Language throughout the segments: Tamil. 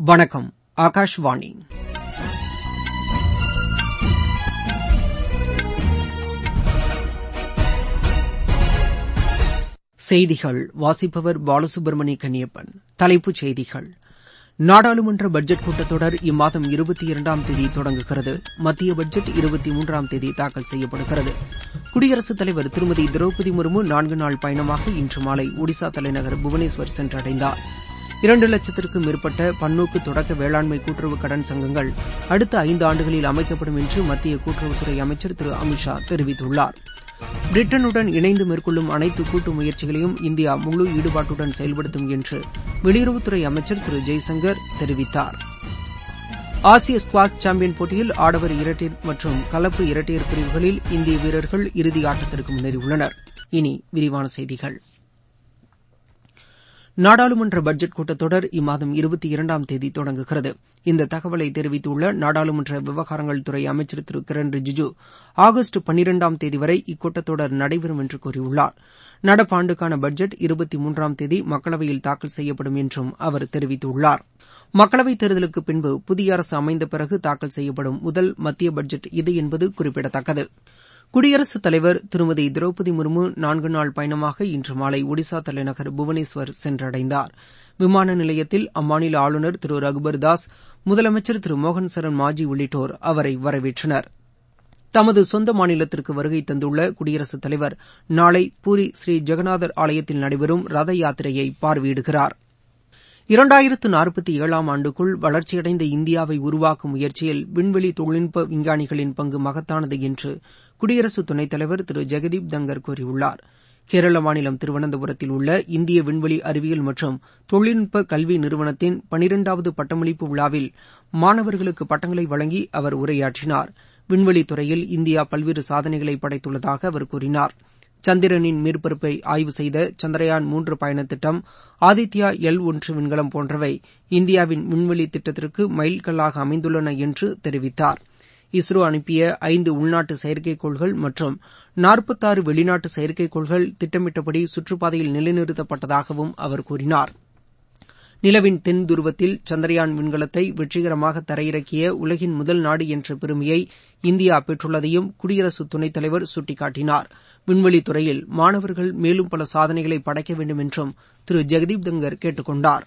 வணக்கம் ஆகாஷ்வாணி செய்திகள் வாசிப்பவர் பாலசுப்ரமணிய கன்னியப்பன் தலைப்புச் செய்திகள் நாடாளுமன்ற பட்ஜெட் கூட்டத்தொடர் இம்மாதம் இருபத்தி இரண்டாம் தேதி தொடங்குகிறது மத்திய பட்ஜெட் இருபத்தி மூன்றாம் தேதி தாக்கல் செய்யப்படுகிறது குடியரசுத் தலைவர் திருமதி திரௌபதி முர்மு நான்கு நாள் பயணமாக இன்று மாலை ஒடிசா தலைநகர் புவனேஸ்வர் சென்றடைந்தார் இரண்டு லட்சத்திற்கும் மேற்பட்ட பன்னோக்கு தொடக்க வேளாண்மை கூட்டுறவு கடன் சங்கங்கள் அடுத்த ஐந்து ஆண்டுகளில் அமைக்கப்படும் என்று மத்திய கூட்டுறவுத்துறை அமைச்சர் திரு அமித் ஷா தெரிவித்துள்ளார் பிரிட்டனுடன் இணைந்து மேற்கொள்ளும் அனைத்து கூட்டு முயற்சிகளையும் இந்தியா முழு ஈடுபாட்டுடன் செயல்படுத்தும் என்று வெளியுறவுத்துறை அமைச்சர் திரு ஜெய்சங்கர் தெரிவித்தார் ஆசிய ஸ்குவாஷ் சாம்பியன் போட்டியில் ஆடவர் இரட்டையர் மற்றும் கலப்பு இரட்டையர் பிரிவுகளில் இந்திய வீரர்கள் இறுதி ஆட்டத்திற்கு முன்னேறியுள்ளனர் இனி விரிவான செய்திகள் நாடாளுமன்ற பட்ஜெட் கூட்டத்தொடர் இம்மாதம் இருபத்தி இரண்டாம் தேதி தொடங்குகிறது இந்த தகவலை தெரிவித்துள்ள நாடாளுமன்ற விவகாரங்கள் துறை அமைச்சர் திரு கிரண் ரிஜிஜு ஆகஸ்ட் பன்னிரண்டாம் தேதி வரை இக்கூட்டத்தொடர் நடைபெறும் என்று கூறியுள்ளார் நடப்பாண்டுக்கான பட்ஜெட் இருபத்தி மூன்றாம் தேதி மக்களவையில் தாக்கல் செய்யப்படும் என்றும் அவர் தெரிவித்துள்ளார் மக்களவைத் தேர்தலுக்கு பின்பு புதிய அரசு அமைந்த பிறகு தாக்கல் செய்யப்படும் முதல் மத்திய பட்ஜெட் இது என்பது குறிப்பிடத்தக்கது குடியரசுத் தலைவர் திருமதி திரௌபதி முர்மு நான்கு நாள் பயணமாக இன்று மாலை ஒடிசா தலைநகர் புவனேஸ்வர் சென்றடைந்தார் விமான நிலையத்தில் அம்மாநில ஆளுநர் திரு ரகுபர் தாஸ் முதலமைச்சர் திரு மோகன் சரண் மாஜி உள்ளிட்டோர் அவரை வரவேற்றனர் தமது சொந்த மாநிலத்திற்கு வருகை தந்துள்ள குடியரசுத் தலைவர் நாளை பூரி ஸ்ரீ ஜெகநாதர் ஆலயத்தில் நடைபெறும் ரத யாத்திரையை பார்வையிடுகிறார் இரண்டாயிரத்து நாற்பத்தி ஏழாம் ஆண்டுக்குள் வளர்ச்சியடைந்த இந்தியாவை உருவாக்கும் முயற்சியில் விண்வெளி தொழில்நுட்ப விஞ்ஞானிகளின் பங்கு மகத்தானது என்று குடியரசு துணைத் தலைவர் திரு ஜெகதீப் தங்கர் கூறியுள்ளார் கேரள மாநிலம் திருவனந்தபுரத்தில் உள்ள இந்திய விண்வெளி அறிவியல் மற்றும் தொழில்நுட்ப கல்வி நிறுவனத்தின் பனிரெண்டாவது பட்டமளிப்பு விழாவில் மாணவர்களுக்கு பட்டங்களை வழங்கி அவர் உரையாற்றினார் விண்வெளித் துறையில் இந்தியா பல்வேறு சாதனைகளை படைத்துள்ளதாக அவர் கூறினார் சந்திரனின் மேற்பரப்பை ஆய்வு செய்த சந்திரயான் மூன்று பயணத் திட்டம் ஆதித்யா எல் ஒன்று விண்கலம் போன்றவை இந்தியாவின் விண்வெளி திட்டத்திற்கு மைல்கல்லாக அமைந்துள்ளன என்று தெரிவித்தார் இஸ்ரோ அனுப்பிய ஐந்து உள்நாட்டு செயற்கைக்கோள்கள் மற்றும் நாற்பத்தாறு வெளிநாட்டு செயற்கைக்கோள்கள் திட்டமிட்டபடி சுற்றுப்பாதையில் நிலைநிறுத்தப்பட்டதாகவும் அவர் கூறினார் நிலவின் தென் துருவத்தில் சந்திரயான் விண்கலத்தை வெற்றிகரமாக தரையிறக்கிய உலகின் முதல் நாடு என்ற பெருமையை இந்தியா பெற்றுள்ளதையும் குடியரசு துணைத் தலைவர் சுட்டிக்காட்டினார் விண்வெளித் துறையில் மாணவர்கள் மேலும் பல சாதனைகளை படைக்க வேண்டும் என்றும் திரு ஜெகதீப் தங்கர் கேட்டுக் கொண்டார்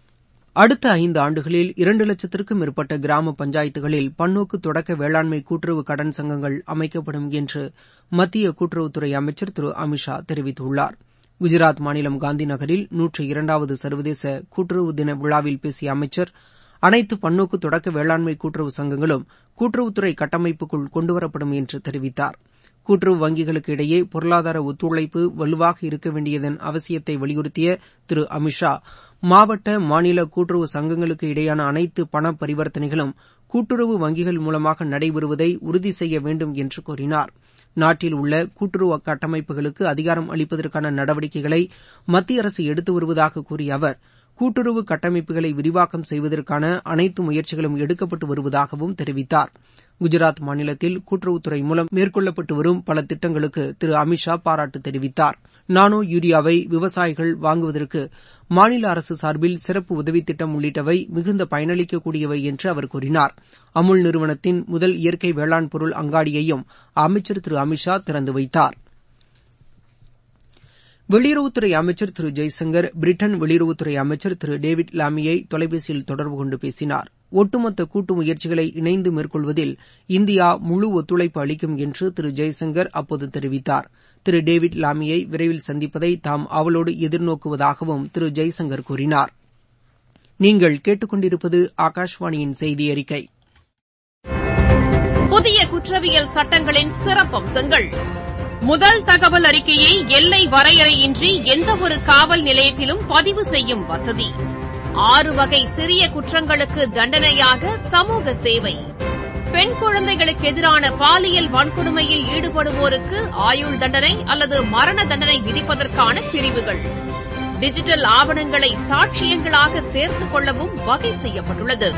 அடுத்த ஐந்து ஆண்டுகளில் இரண்டு லட்சத்திற்கும் மேற்பட்ட கிராம பஞ்சாயத்துகளில் பன்னோக்கு தொடக்க வேளாண்மை கூட்டுறவு கடன் சங்கங்கள் அமைக்கப்படும் என்று மத்திய கூட்டுறவுத்துறை அமைச்சர் திரு அமித் ஷா தெரிவித்துள்ளார் குஜராத் மாநிலம் காந்தி நகரில் நூற்று இரண்டாவது சர்வதேச கூட்டுறவு தின விழாவில் பேசிய அமைச்சர் அனைத்து பன்னோக்கு தொடக்க வேளாண்மை கூட்டுறவு சங்கங்களும் கூட்டுறவுத்துறை கட்டமைப்புக்குள் கொண்டுவரப்படும் என்று தெரிவித்தார் கூட்டுறவு வங்கிகளுக்கு இடையே பொருளாதார ஒத்துழைப்பு வலுவாக இருக்க வேண்டியதன் அவசியத்தை வலியுறுத்திய திரு அமித் ஷா மாவட்ட மாநில கூட்டுறவு சங்கங்களுக்கு இடையேயான அனைத்து பண பரிவர்த்தனைகளும் கூட்டுறவு வங்கிகள் மூலமாக நடைபெறுவதை உறுதி செய்ய வேண்டும் என்று கூறினார் நாட்டில் உள்ள கூட்டுறவு கட்டமைப்புகளுக்கு அதிகாரம் அளிப்பதற்கான நடவடிக்கைகளை மத்திய அரசு எடுத்து வருவதாக கூறிய அவர் கூட்டுறவு கட்டமைப்புகளை விரிவாக்கம் செய்வதற்கான அனைத்து முயற்சிகளும் எடுக்கப்பட்டு வருவதாகவும் தெரிவித்தார் குஜராத் மாநிலத்தில் கூட்டுறவுத்துறை மூலம் மேற்கொள்ளப்பட்டு வரும் பல திட்டங்களுக்கு திரு அமித் ஷா பாராட்டு தெரிவித்தார் நானோ யூரியாவை விவசாயிகள் வாங்குவதற்கு மாநில அரசு சார்பில் சிறப்பு உதவித் திட்டம் உள்ளிட்டவை மிகுந்த பயனளிக்கக்கூடியவை என்று அவர் கூறினார் அமுல் நிறுவனத்தின் முதல் இயற்கை வேளாண் பொருள் அங்காடியையும் அமைச்சர் திரு அமித் ஷா திறந்து வைத்தார் வெளியுறவுத்துறை அமைச்சர் திரு ஜெய்சங்கர் பிரிட்டன் வெளியுறவுத்துறை அமைச்சர் திரு டேவிட் லாமியை தொலைபேசியில் தொடர்பு கொண்டு பேசினார் ஒட்டுமொத்த கூட்டு முயற்சிகளை இணைந்து மேற்கொள்வதில் இந்தியா முழு ஒத்துழைப்பு அளிக்கும் என்று திரு ஜெய்சங்கர் அப்போது தெரிவித்தார் திரு டேவிட் லாமியை விரைவில் சந்திப்பதை தாம் ஆவலோடு எதிர்நோக்குவதாகவும் திரு ஜெய்சங்கர் கூறினார் நீங்கள் கேட்டுக்கொண்டிருப்பது ஆகாஷ்வாணியின் செய்தி அறிக்கை புதிய குற்றவியல் சட்டங்களின் சிறப்பம்சங்கள் முதல் தகவல் அறிக்கையை எல்லை வரையறையின்றி எந்தவொரு காவல் நிலையத்திலும் பதிவு செய்யும் வசதி ஆறு வகை சிறிய குற்றங்களுக்கு தண்டனையாக சமூக சேவை பெண் குழந்தைகளுக்கு எதிரான பாலியல் வன்கொடுமையில் ஈடுபடுவோருக்கு ஆயுள் தண்டனை அல்லது மரண தண்டனை விதிப்பதற்கான பிரிவுகள் டிஜிட்டல் ஆவணங்களை சாட்சியங்களாக சேர்த்துக் கொள்ளவும் வகை செய்யப்பட்டுள்ளது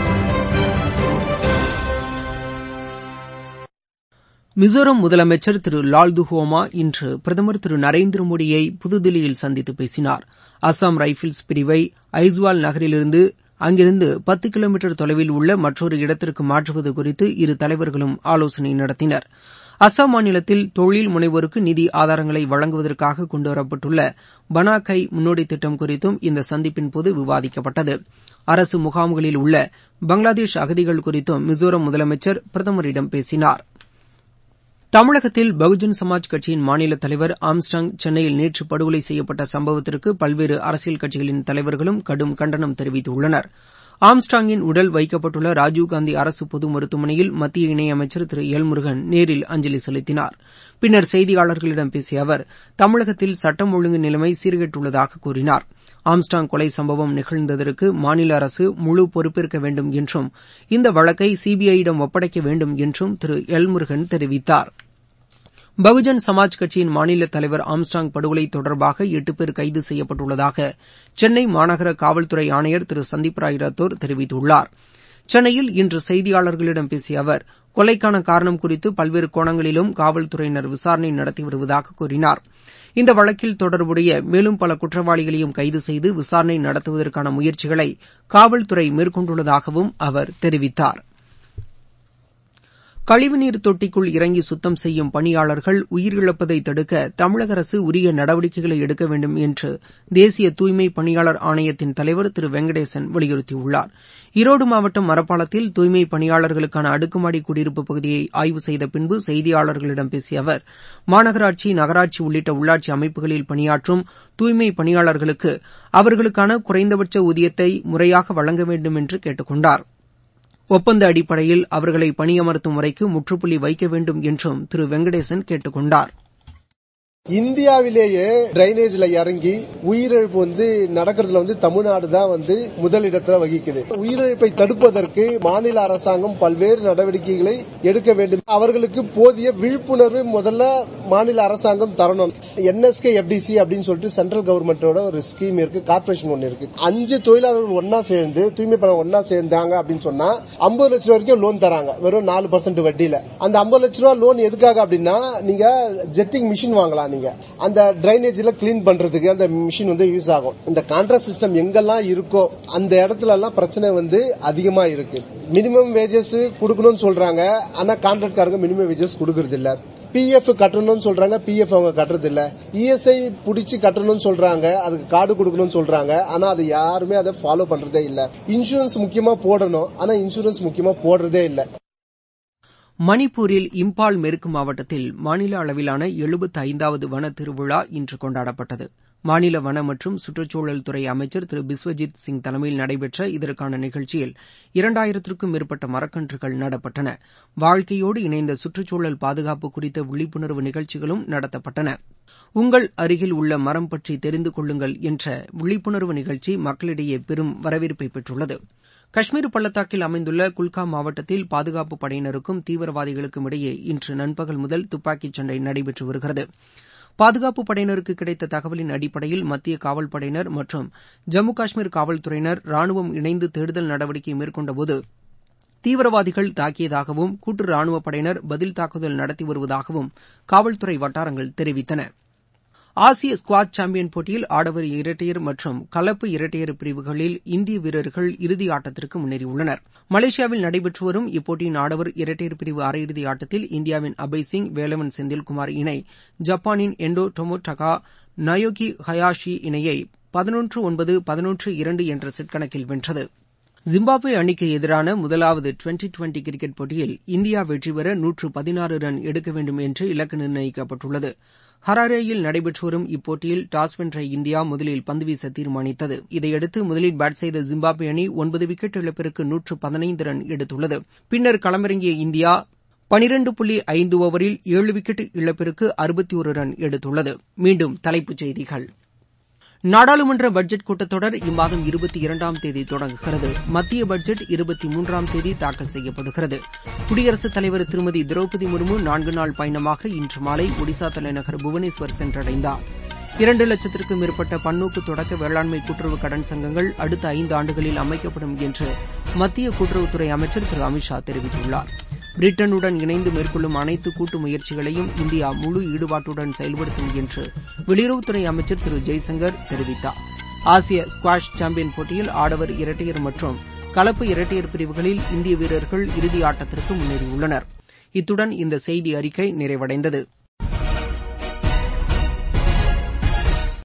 மிசோரம் முதலமைச்சர் திரு லால்துஹோமா இன்று பிரதமர் திரு நரேந்திர மோடியை புதுதில்லியில் சந்தித்து பேசினார் அசாம் ரைபிள்ஸ் பிரிவை ஐஸ்வால் நகரிலிருந்து அங்கிருந்து பத்து கிலோமீட்டர் தொலைவில் உள்ள மற்றொரு இடத்திற்கு மாற்றுவது குறித்து இரு தலைவர்களும் ஆலோசனை நடத்தினர் அஸ்ஸாம் மாநிலத்தில் தொழில் முனைவோருக்கு நிதி ஆதாரங்களை வழங்குவதற்காக கொண்டுவரப்பட்டுள்ள பனா கை முன்னோடி திட்டம் குறித்தும் இந்த சந்திப்பின்போது விவாதிக்கப்பட்டது அரசு முகாம்களில் உள்ள பங்களாதேஷ் அகதிகள் குறித்தும் மிசோரம் முதலமைச்சர் பிரதமரிடம் பேசினார் தமிழகத்தில் பகுஜன் சமாஜ் கட்சியின் மாநில தலைவர் ஆம்ஸ்டாங் சென்னையில் நேற்று படுகொலை செய்யப்பட்ட சம்பவத்திற்கு பல்வேறு அரசியல் கட்சிகளின் தலைவர்களும் கடும் கண்டனம் தெரிவித்துள்ளனர் ஆம்ஸ்டாங்கின் உடல் வைக்கப்பட்டுள்ள ராஜீவ்காந்தி அரசு பொது மருத்துவமனையில் மத்திய இணையமைச்சர் திரு எல் முருகன் நேரில் அஞ்சலி செலுத்தினார் பின்னர் செய்தியாளர்களிடம் பேசிய அவர் தமிழகத்தில் சட்டம் ஒழுங்கு நிலைமை சீர்கெட்டுள்ளதாக கூறினார் ஆம்ஸ்டாங் கொலை சம்பவம் நிகழ்ந்ததற்கு மாநில அரசு முழு பொறுப்பேற்க வேண்டும் என்றும் இந்த வழக்கை சிபிஐயிடம் ஒப்படைக்க வேண்டும் என்றும் திரு எல் முருகன் தெரிவித்தார் பகுஜன் சமாஜ் கட்சியின் மாநில தலைவர் ஆம்ஸ்டாங் படுகொலை தொடர்பாக எட்டு பேர் கைது செய்யப்பட்டுள்ளதாக சென்னை மாநகர காவல்துறை ஆணையர் திரு சந்தீப் ராய் ரத்தோர் தெரிவித்துள்ளார் சென்னையில் இன்று செய்தியாளர்களிடம் பேசிய அவர் கொலைக்கான காரணம் குறித்து பல்வேறு கோணங்களிலும் காவல்துறையினர் விசாரணை நடத்தி வருவதாக கூறினார் இந்த வழக்கில் தொடர்புடைய மேலும் பல குற்றவாளிகளையும் கைது செய்து விசாரணை நடத்துவதற்கான முயற்சிகளை காவல்துறை மேற்கொண்டுள்ளதாகவும் அவர் தெரிவித்தார் கழிவுநீர் தொட்டிக்குள் இறங்கி சுத்தம் செய்யும் பணியாளர்கள் உயிரிழப்பதை தடுக்க தமிழக அரசு உரிய நடவடிக்கைகளை எடுக்க வேண்டும் என்று தேசிய தூய்மை பணியாளர் ஆணையத்தின் தலைவர் திரு வெங்கடேசன் வலியுறுத்தியுள்ளார் ஈரோடு மாவட்டம் மரப்பாலத்தில் தூய்மை பணியாளர்களுக்கான அடுக்குமாடி குடியிருப்பு பகுதியை ஆய்வு செய்த பின்பு செய்தியாளர்களிடம் பேசிய அவர் மாநகராட்சி நகராட்சி உள்ளிட்ட உள்ளாட்சி அமைப்புகளில் பணியாற்றும் தூய்மை பணியாளர்களுக்கு அவர்களுக்கான குறைந்தபட்ச ஊதியத்தை முறையாக வழங்க வேண்டும் என்று கேட்டுக் கொண்டாா் ஒப்பந்த அடிப்படையில் அவர்களை பணியமர்த்தும் முறைக்கு முற்றுப்புள்ளி வைக்க வேண்டும் என்றும் திரு வெங்கடேசன் கேட்டுக் கொண்டார் இந்தியாவிலேயே டிரைனேஜ்ல இறங்கி உயிரிழப்பு வந்து நடக்கிறதுல வந்து தமிழ்நாடு தான் வந்து முதலிடத்துல வகிக்குது உயிரிழப்பை தடுப்பதற்கு மாநில அரசாங்கம் பல்வேறு நடவடிக்கைகளை எடுக்க வேண்டும் அவர்களுக்கு போதிய விழிப்புணர்வு முதல்ல மாநில அரசாங்கம் தரணும் என்எஸ்கே எஃப்டிசி அப்படின்னு சொல்லிட்டு சென்ட்ரல் கவர்மெண்டோட ஒரு ஸ்கீம் இருக்கு கார்பரேஷன் ஒன்னு இருக்கு அஞ்சு தொழிலாளர்கள் ஒன்னா சேர்ந்து தூய்மை பணம் ஒன்னா சேர்ந்தாங்க அப்படின்னு சொன்னா ஐம்பது லட்சம் ரூபாய் வரைக்கும் லோன் தராங்க வெறும் நாலு பர்சன்ட் வட்டியில அந்த ஐம்பது லட்ச ரூபாய் லோன் எதுக்காக அப்படின்னா நீங்க ஜெட்டிங் மிஷின் வாங்கலாம் நீங்க அந்த டிரைனேஜ்ல கிளீன் பண்றதுக்கு அந்த மிஷின் வந்து யூஸ் ஆகும் இந்த கான்ட்ராக்ட் சிஸ்டம் எங்கெல்லாம் இருக்கோ அந்த இடத்துல எல்லாம் பிரச்சனை வந்து அதிகமா இருக்கு மினிமம் வேஜஸ் கொடுக்கணும்னு சொல்றாங்க ஆனா கான்ட்ராக்ட்காரங்க மினிமம் வேஜஸ் கொடுக்கறது இல்ல பிஎஃப் கட்டணும்னு சொல்றாங்க பிஎஃப் அவங்க கட்டுறது இல்ல இஎஸ்ஐ புடிச்சு கட்டணும்னு சொல்றாங்க அதுக்கு கார்டு கொடுக்கணும்னு சொல்றாங்க ஆனா அது யாருமே அதை ஃபாலோ பண்றதே இல்ல இன்சூரன்ஸ் முக்கியமா போடணும் ஆனா இன்சூரன்ஸ் முக்கியமா போடுறதே இல்ல மணிப்பூரில் இம்பால் மேற்கு மாவட்டத்தில் மாநில அளவிலான எழுபத்தி ஐந்தாவது வன திருவிழா இன்று கொண்டாடப்பட்டது மாநில வன மற்றும் சுற்றுச்சூழல் துறை அமைச்சர் திரு பிஸ்வஜித் சிங் தலைமையில் நடைபெற்ற இதற்கான நிகழ்ச்சியில் இரண்டாயிரத்திற்கும் மேற்பட்ட மரக்கன்றுகள் நடப்பட்டன வாழ்க்கையோடு இணைந்த சுற்றுச்சூழல் பாதுகாப்பு குறித்த விழிப்புணர்வு நிகழ்ச்சிகளும் நடத்தப்பட்டன உங்கள் அருகில் உள்ள மரம் பற்றி தெரிந்து கொள்ளுங்கள் என்ற விழிப்புணர்வு நிகழ்ச்சி மக்களிடையே பெரும் வரவேற்பை பெற்றுள்ளது காஷ்மீர் பள்ளத்தாக்கில் அமைந்துள்ள குல்காம் மாவட்டத்தில் பாதுகாப்பு படையினருக்கும் தீவிரவாதிகளுக்கும் இடையே இன்று நண்பகல் முதல் துப்பாக்கிச் சண்டை நடைபெற்று வருகிறது பாதுகாப்பு படையினருக்கு கிடைத்த தகவலின் அடிப்படையில் மத்திய காவல்படையினர் மற்றும் ஜம்மு காஷ்மீர் காவல்துறையினர் ராணுவம் இணைந்து தேடுதல் நடவடிக்கை மேற்கொண்டபோது தீவிரவாதிகள் தாக்கியதாகவும் கூட்டு ராணுவப் படையினர் பதில் தாக்குதல் நடத்தி வருவதாகவும் காவல்துறை வட்டாரங்கள் தெரிவித்தன ஆசிய ஸ்குவாட் சாம்பியன் போட்டியில் ஆடவர் இரட்டையர் மற்றும் கலப்பு இரட்டையர் பிரிவுகளில் இந்திய வீரர்கள் இறுதி ஆட்டத்திற்கு முன்னேறியுள்ளனர் மலேசியாவில் நடைபெற்று வரும் இப்போட்டியின் ஆடவர் இரட்டையர் பிரிவு அரையிறுதி ஆட்டத்தில் இந்தியாவின் அபய் சிங் வேலவன் செந்தில்குமார் இணை ஜப்பானின் என்டோ டொமோட்டகா நயோகி ஹயாஷி இணையை பதினொன்று ஒன்பது பதினொன்று இரண்டு என்ற செட் கணக்கில் வென்றது ஜிம்பாப்வே அணிக்கு எதிரான முதலாவது டுவெண்டி டுவெண்டி கிரிக்கெட் போட்டியில் இந்தியா வெற்றி பெற நூற்று பதினாறு ரன் எடுக்க வேண்டும் என்று இலக்கு நிர்ணயிக்கப்பட்டுள்ளது ஹராரேயில் நடைபெற்று வரும் இப்போட்டியில் டாஸ் வென்ற இந்தியா முதலில் பந்து வீச தீர்மானித்தது இதையடுத்து முதலில் பேட் செய்த ஜிம்பாப்வே அணி ஒன்பது விக்கெட் இழப்பிற்கு நூற்று பதினைந்து ரன் எடுத்துள்ளது பின்னர் களமிறங்கிய இந்தியா பனிரண்டு புள்ளி ஐந்து ஓவரில் ஏழு விக்கெட் இழப்பிற்கு அறுபத்தி ஒரு ரன் எடுத்துள்ளது மீண்டும் தலைப்புச் செய்திகள் நாடாளுமன்ற பட்ஜெட் கூட்டத்தொடர் இம்மாதம் இருபத்தி இரண்டாம் தேதி தொடங்குகிறது மத்திய பட்ஜெட் இருபத்தி மூன்றாம் தேதி தாக்கல் செய்யப்படுகிறது குடியரசுத் தலைவர் திருமதி திரௌபதி முர்மு நான்கு நாள் பயணமாக இன்று மாலை ஒடிசா தலைநகர் புவனேஸ்வர் சென்றடைந்தார் இரண்டு லட்சத்திற்கும் மேற்பட்ட பன்னோக்கு தொடக்க வேளாண்மை கூட்டுறவு கடன் சங்கங்கள் அடுத்த ஐந்து ஆண்டுகளில் அமைக்கப்படும் என்று மத்திய கூட்டுறவுத்துறை அமைச்சர் திரு அமித்ஷா தெரிவித்துள்ளார் பிரிட்டனுடன் இணைந்து மேற்கொள்ளும் அனைத்து கூட்டு முயற்சிகளையும் இந்தியா முழு ஈடுபாட்டுடன் செயல்படுத்தும் என்று வெளியுறவுத்துறை அமைச்சர் திரு ஜெய்சங்கர் தெரிவித்தார் ஆசிய ஸ்குவாஷ் சாம்பியன் போட்டியில் ஆடவர் இரட்டையர் மற்றும் கலப்பு இரட்டையர் பிரிவுகளில் இந்திய வீரர்கள் இறுதி ஆட்டத்திற்கு முன்னேறியுள்ளனர் இத்துடன் இந்த செய்தி அறிக்கை நிறைவடைந்தது